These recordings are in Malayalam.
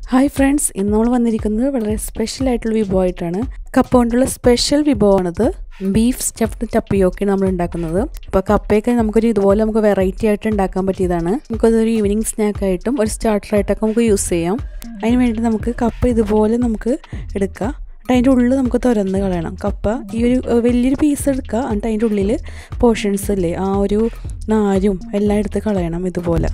ഹായ് ഫ്രണ്ട്സ് ഇന്ന് നമ്മൾ വന്നിരിക്കുന്നത് വളരെ സ്പെഷ്യൽ ആയിട്ടുള്ള വിഭവമായിട്ടാണ് കപ്പ കൊണ്ടുള്ള സ്പെഷ്യൽ വിഭവമാണിത് ബീഫ് സ്റ്റഫ്ഡ് ടപ്പിയൊക്കെയാണ് നമ്മൾ ഉണ്ടാക്കുന്നത് അപ്പോൾ കപ്പയൊക്കെ നമുക്കൊരു ഇതുപോലെ നമുക്ക് വെറൈറ്റി ആയിട്ട് ഉണ്ടാക്കാൻ പറ്റിയതാണ് നമുക്കതൊരു ഈവനിങ് സ്നാക്കായിട്ടും ഒരു സ്റ്റാർട്ടറായിട്ടൊക്കെ നമുക്ക് യൂസ് ചെയ്യാം അതിന് വേണ്ടി നമുക്ക് കപ്പ ഇതുപോലെ നമുക്ക് എടുക്കാം എന്നിട്ട് അതിൻ്റെ ഉള്ളിൽ നമുക്ക് തുറന്ന് കളയണം കപ്പ ഈ ഒരു ഏഹ്, വലിയൊരു പീസ് എടുക്കുക എന്നിട്ട് അതിൻ്റെ ഉള്ളിൽ പോർഷൻസ് ഇല്ലേ ആ ഒരു നാരും എല്ലാം എടുത്ത് കളയണം ഇതുപോലെ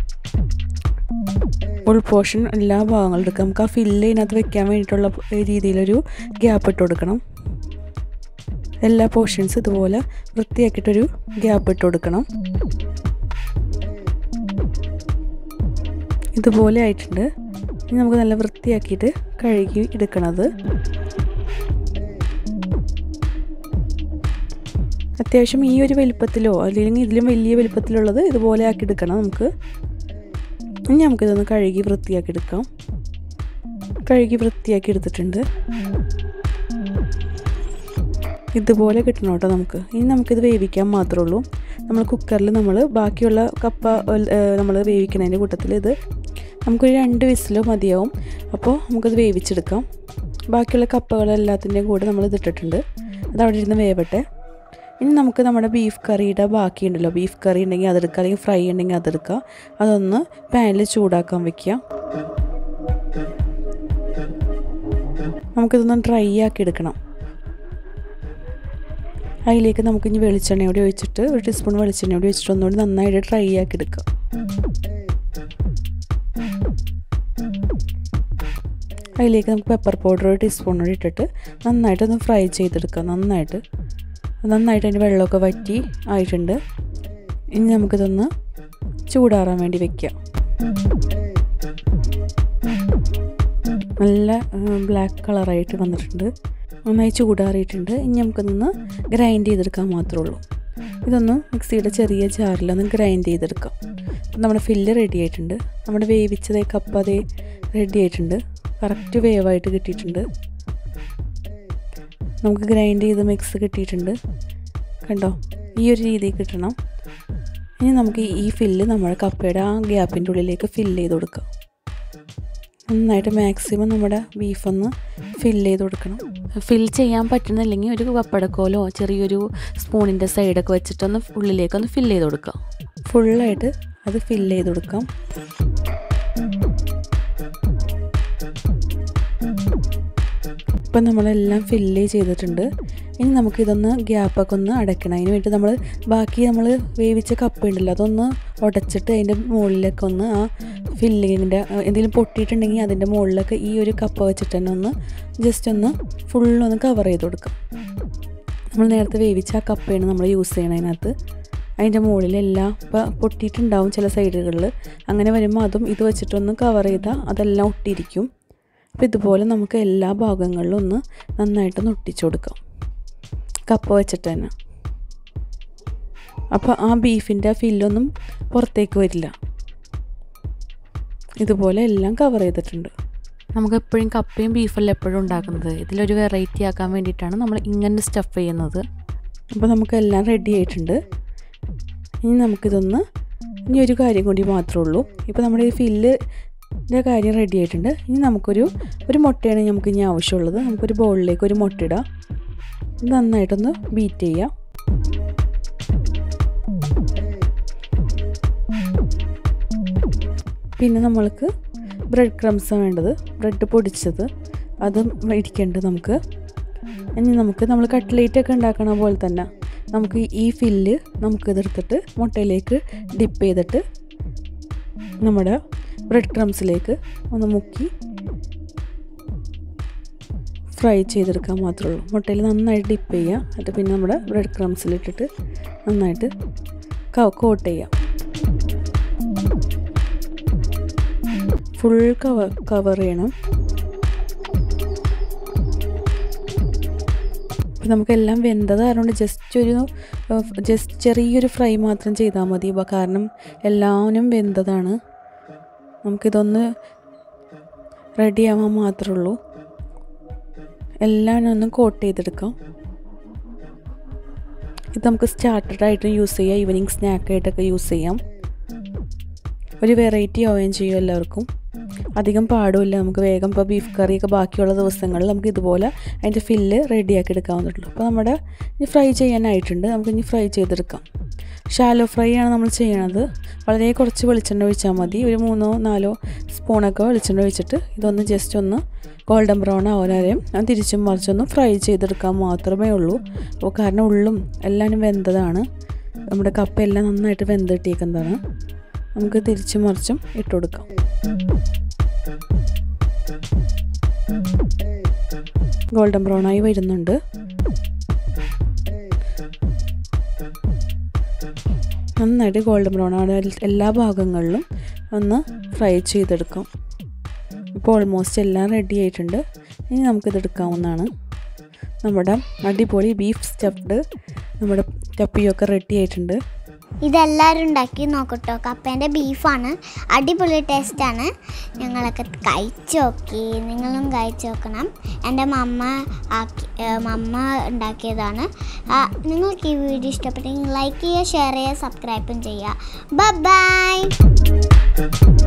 ഉൾ പോർഷൻ എല്ലാ ഭാഗങ്ങളും എടുക്കാം നമുക്ക് ആ ഫില്ല് ഇതിനകത്ത് വെക്കാൻ വേണ്ടിയിട്ടുള്ള രീതിയിലൊരു ഗ്യാപ്പ് ഇട്ട് കൊടുക്കണം എല്ലാ പോർഷൻസ് ഇതുപോലെ വൃത്തിയാക്കിയിട്ടൊരു ഗ്യാപ്പ് ഇട്ട് കൊടുക്കണം ഇതുപോലെ ആയിട്ടുണ്ട് ഇനി നമുക്ക് നല്ല വൃത്തിയാക്കിയിട്ട് കഴുകി എടുക്കണത് അത്യാവശ്യം ഈ ഒരു വലിപ്പത്തിലോ അല്ലെങ്കിൽ ഇതിലും വലിയ വലിപ്പത്തിലുള്ളത് ഇതുപോലെ ആക്കി എടുക്കണം നമുക്ക് ഇനി നമുക്കിതൊന്ന് കഴുകി വൃത്തിയാക്കി എടുക്കാം കഴുകി വൃത്തിയാക്കി എടുത്തിട്ടുണ്ട് ഇതുപോലെ കിട്ടണം കേട്ടോ നമുക്ക് ഇനി നമുക്കിത് വേവിക്കാൻ മാത്രമേ ഉള്ളൂ നമ്മൾ കുക്കറിൽ നമ്മൾ ബാക്കിയുള്ള കപ്പ നമ്മൾ വേവിക്കുന്നതിൻ്റെ കൂട്ടത്തിൽ ഇത് നമുക്കൊരു രണ്ട് വിസിലോ മതിയാവും അപ്പോൾ നമുക്കത് വേവിച്ചെടുക്കാം ബാക്കിയുള്ള കപ്പകളെല്ലാത്തിൻ്റെയും കൂടെ നമ്മൾ ഇതിട്ടിട്ടുണ്ട് അത് അവിടെ ഇരുന്ന് വേവട്ടെ ഇനി നമുക്ക് നമ്മുടെ ബീഫ് കറിയുടെ ബാക്കിയുണ്ടല്ലോ ബീഫ് കറി ഉണ്ടെങ്കിൽ അതെടുക്കുക അല്ലെങ്കിൽ ഫ്രൈ ഉണ്ടെങ്കിൽ അതെടുക്കുക അതൊന്ന് പാനിൽ ചൂടാക്കാൻ വെക്കുക നമുക്കിതൊന്ന് ഡ്രൈ ആക്കി എടുക്കണം അതിലേക്ക് നമുക്ക് ഇനി വെളിച്ചെണ്ണ കൂടി ഒഴിച്ചിട്ട് ഒരു ടീസ്പൂൺ വെളിച്ചെണ്ണ കൂടി ഒഴിച്ചിട്ട് ഒന്നുകൂടി നന്നായിട്ട് ഡ്രൈ ആക്കി എടുക്കുക അതിലേക്ക് നമുക്ക് പെപ്പർ പൗഡർ ഒരു ടീസ്പൂൺ കൂടി ഇട്ടിട്ട് നന്നായിട്ടൊന്ന് ഫ്രൈ ചെയ്തെടുക്കുക നന്നായിട്ട് നന്നായിട്ട് അതിൻ്റെ വെള്ളമൊക്കെ വറ്റി ആയിട്ടുണ്ട് ഇനി നമുക്കിതൊന്ന് ചൂടാറാൻ വേണ്ടി വെക്കാം നല്ല ബ്ലാക്ക് കളറായിട്ട് വന്നിട്ടുണ്ട് നന്നായി ചൂടാറിയിട്ടുണ്ട് ഇനി നമുക്കിതൊന്ന് ഗ്രൈൻഡ് ചെയ്തെടുക്കാൻ മാത്രമേ ഉള്ളൂ ഇതൊന്ന് മിക്സിയുടെ ചെറിയ ജാറിലൊന്ന് ഗ്രൈൻഡ് ചെയ്തെടുക്കാം അപ്പം നമ്മുടെ ഫില്ല് റെഡി ആയിട്ടുണ്ട് നമ്മുടെ വേവിച്ചതേ കപ്പ അതേ റെഡി ആയിട്ടുണ്ട് കറക്റ്റ് വേവായിട്ട് കിട്ടിയിട്ടുണ്ട് നമുക്ക് ഗ്രൈൻഡ് ചെയ്ത് മിക്സ് കിട്ടിയിട്ടുണ്ട് കണ്ടോ ഈ ഒരു രീതിയിൽ കിട്ടണം ഇനി നമുക്ക് ഈ ഫില്ല് നമ്മുടെ കപ്പയുടെ ആ ഗ്യാപ്പിൻ്റെ ഉള്ളിലേക്ക് ഫില്ല് ചെയ്ത് കൊടുക്കാം നന്നായിട്ട് മാക്സിമം നമ്മുടെ ബീഫൊന്ന് ഫില്ല് ചെയ്ത് കൊടുക്കണം ഫിൽ ചെയ്യാൻ പറ്റുന്നില്ലെങ്കിൽ ഒരു പപ്പടക്കോലോ ചെറിയൊരു സ്പൂണിൻ്റെ സൈഡൊക്കെ വെച്ചിട്ടൊന്ന് ഉള്ളിലേക്കൊന്ന് ഫില്ല് ചെയ്ത് കൊടുക്കാം ഫുള്ളായിട്ട് അത് ഫില്ല് ചെയ്ത് കൊടുക്കാം ഇപ്പം നമ്മളെല്ലാം ഫില്ല് ചെയ്തിട്ടുണ്ട് ഇനി നമുക്കിതൊന്ന് ഗ്യാപ്പൊക്കെ ഒന്ന് അടയ്ക്കണം അതിന് വേണ്ടി നമ്മൾ ബാക്കി നമ്മൾ വേവിച്ച കപ്പ ഉണ്ടല്ലോ അതൊന്ന് ഉടച്ചിട്ട് അതിൻ്റെ മുകളിലൊക്കെ ഒന്ന് ആ ഫില്ലിങ്ങിൻ്റെ എന്തെങ്കിലും പൊട്ടിയിട്ടുണ്ടെങ്കിൽ അതിൻ്റെ മുകളിലൊക്കെ ഈ ഒരു കപ്പ വെച്ചിട്ട് തന്നെ ഒന്ന് ജസ്റ്റ് ഒന്ന് ഫുള്ളൊന്ന് കവർ ചെയ്ത് കൊടുക്കാം നമ്മൾ നേരത്തെ വേവിച്ച ആ കപ്പയാണ് നമ്മൾ യൂസ് ചെയ്യണം അതിനകത്ത് അതിൻ്റെ മുകളിലെല്ലാം ഇപ്പോൾ പൊട്ടിയിട്ടുണ്ടാവും ചില സൈഡുകളിൽ അങ്ങനെ വരുമ്പോൾ അതും ഇത് വെച്ചിട്ടൊന്ന് കവർ ചെയ്താൽ അതെല്ലാം ഒട്ടിയിരിക്കും അപ്പോൾ ഇതുപോലെ നമുക്ക് എല്ലാ ഭാഗങ്ങളിലും ഒന്ന് നന്നായിട്ടൊന്ന് ഒട്ടിച്ചു കൊടുക്കാം കപ്പ വെച്ചിട്ട് തന്നെ അപ്പോൾ ആ ബീഫിൻ്റെ ഫില്ലൊന്നും പുറത്തേക്ക് വരില്ല ഇതുപോലെ എല്ലാം കവർ ചെയ്തിട്ടുണ്ട് നമുക്ക് എപ്പോഴും കപ്പയും ബീഫല്ല എപ്പോഴും ഉണ്ടാക്കുന്നത് ഇതിലൊരു വെറൈറ്റി ആക്കാൻ വേണ്ടിയിട്ടാണ് നമ്മൾ ഇങ്ങനെ സ്റ്റഫ് ചെയ്യുന്നത് അപ്പോൾ നമുക്ക് എല്ലാം റെഡി ആയിട്ടുണ്ട് ഇനി നമുക്കിതൊന്ന് ഇനി ഒരു കാര്യം കൂടി മാത്രമേ ഉള്ളൂ ഇപ്പോൾ നമ്മുടെ ഈ ഫില്ലിൻ്റെ കാര്യം റെഡി ആയിട്ടുണ്ട് ഇനി നമുക്കൊരു ഒരു മുട്ടയാണ് നമുക്ക് ഇനി ആവശ്യമുള്ളത് നമുക്കൊരു ബൗളിലേക്ക് ഒരു മുട്ട ഇടാം ഇത് നന്നായിട്ടൊന്ന് ബീറ്റ് ചെയ്യാം പിന്നെ നമ്മൾക്ക് ബ്രെഡ് ക്രംസ് വേണ്ടത് ബ്രെഡ് പൊടിച്ചത് അതും ഇരിക്കേണ്ടത് നമുക്ക് ഇനി നമുക്ക് നമ്മൾ കട്ട്ലേറ്റ് ഒക്കെ ഉണ്ടാക്കണ പോലെ തന്നെ നമുക്ക് ഈ ഫില്ല് നമുക്ക് ഇതെടുത്തിട്ട് മുട്ടയിലേക്ക് ഡിപ്പ് ചെയ്തിട്ട് നമ്മുടെ ബ്രെഡ് ക്രംസിലേക്ക് ഒന്ന് മുക്കി ഫ്രൈ ചെയ്തെടുക്കാൻ മാത്രമേ ഉള്ളൂ മുട്ടയിൽ നന്നായിട്ട് ഡിപ്പ് ചെയ്യുക എന്നിട്ട് പിന്നെ നമ്മുടെ ബ്രെഡ് ക്രംസിലിട്ടിട്ട് നന്നായിട്ട് കോട്ട് ചെയ്യാം ഫുൾ കവർ കവർ ചെയ്യണം അപ്പോൾ നമുക്കെല്ലാം വെന്തത് കാരണം ജസ്റ്റ് ഒരു ജസ്റ്റ് ചെറിയൊരു ഫ്രൈ മാത്രം ചെയ്താൽ മതി ബ- കാരണം എല്ലാവരും വെന്തതാണ് നമുക്കിതൊന്ന് റെഡി ആവാൻ മാത്രമേ ഉള്ളൂ എല്ലാം ഒന്ന് കോട്ട് ചെയ്തെടുക്കാം ഇത് നമുക്ക് സ്റ്റാർട്ടറായിട്ടും യൂസ് ചെയ്യാം ഈവനിങ് സ്നാക്കായിട്ടൊക്കെ യൂസ് ചെയ്യാം ഒരു വെറൈറ്റി ആവുകയും ചെയ്യും എല്ലാവർക്കും അധികം പാടുമില്ല നമുക്ക് വേഗം ഇപ്പോൾ ബീഫ് കറിയൊക്കെ ബാക്കിയുള്ള ദിവസങ്ങളിൽ നമുക്ക് ഇതുപോലെ അതിൻ്റെ ഫില്ല് റെഡിയാക്കി എടുക്കാവുന്നുള്ളൂ അപ്പോൾ നമ്മുടെ ഇനി ഫ്രൈ ചെയ്യാനായിട്ടുണ്ട് നമുക്ക് ഇനി ഫ്രൈ ചെയ്തെടുക്കാം ഷാലോ ഫ്രൈ ആണ് നമ്മൾ ചെയ്യണത് വളരെ കുറച്ച് വെളിച്ചെണ്ണ ഒഴിച്ചാൽ മതി ഒരു മൂന്നോ നാലോ സ്പൂണൊക്കെ വെളിച്ചെണ്ണ ഒഴിച്ചിട്ട് ഇതൊന്ന് ജസ്റ്റ് ഒന്ന് ഗോൾഡൻ ബ്രൗൺ ആവാനും ഞാൻ തിരിച്ചും മറിച്ചൊന്ന് ഫ്രൈ ചെയ്തെടുക്കാൻ മാത്രമേ ഉള്ളൂ അപ്പോൾ കാരണം ഉള്ളും എല്ലാവരും വെന്തതാണ് നമ്മുടെ കപ്പയെല്ലാം നന്നായിട്ട് വെന്ത് കിട്ടിയേക്കുന്നതാണ് നമുക്ക് തിരിച്ചും മറിച്ചും ഇട്ട് കൊടുക്കാം ഗോൾഡൻ ബ്രൗൺ ആയി വരുന്നുണ്ട് നന്നായിട്ട് ഗോൾഡൻ ബ്രൗൺ ആണ് എല്ലാ ഭാഗങ്ങളിലും ഒന്ന് ഫ്രൈ ചെയ്തെടുക്കാം ഇപ്പോൾ ഓൾമോസ്റ്റ് എല്ലാം റെഡി ആയിട്ടുണ്ട് ഇനി നമുക്കിത് എടുക്കാവുന്നതാണ് നമ്മുടെ അടിപൊളി ബീഫ് സ്റ്റഫ്ഡ് നമ്മുടെ ടപ്പിയൊക്കെ റെഡി ആയിട്ടുണ്ട് ഇതെല്ലാവരും ഉണ്ടാക്കി നോക്കട്ടോ കപ്പേൻ്റെ ബീഫാണ് അടിപൊളി ടേസ്റ്റാണ് ഞങ്ങളൊക്കെ കഴിച്ചു നോക്കി നിങ്ങളും കഴിച്ചു നോക്കണം എൻ്റെ മമ്മ ആക്കി ഏ, മമ്മ ഉണ്ടാക്കിയതാണ് ആ, നിങ്ങൾക്ക് ഈ വീഡിയോ ഇഷ്ടപ്പെട്ടെങ്കിൽ ലൈക്ക് ചെയ്യുക ഷെയർ ചെയ്യുക സബ്സ്ക്രൈബും ചെയ്യുക ബൈ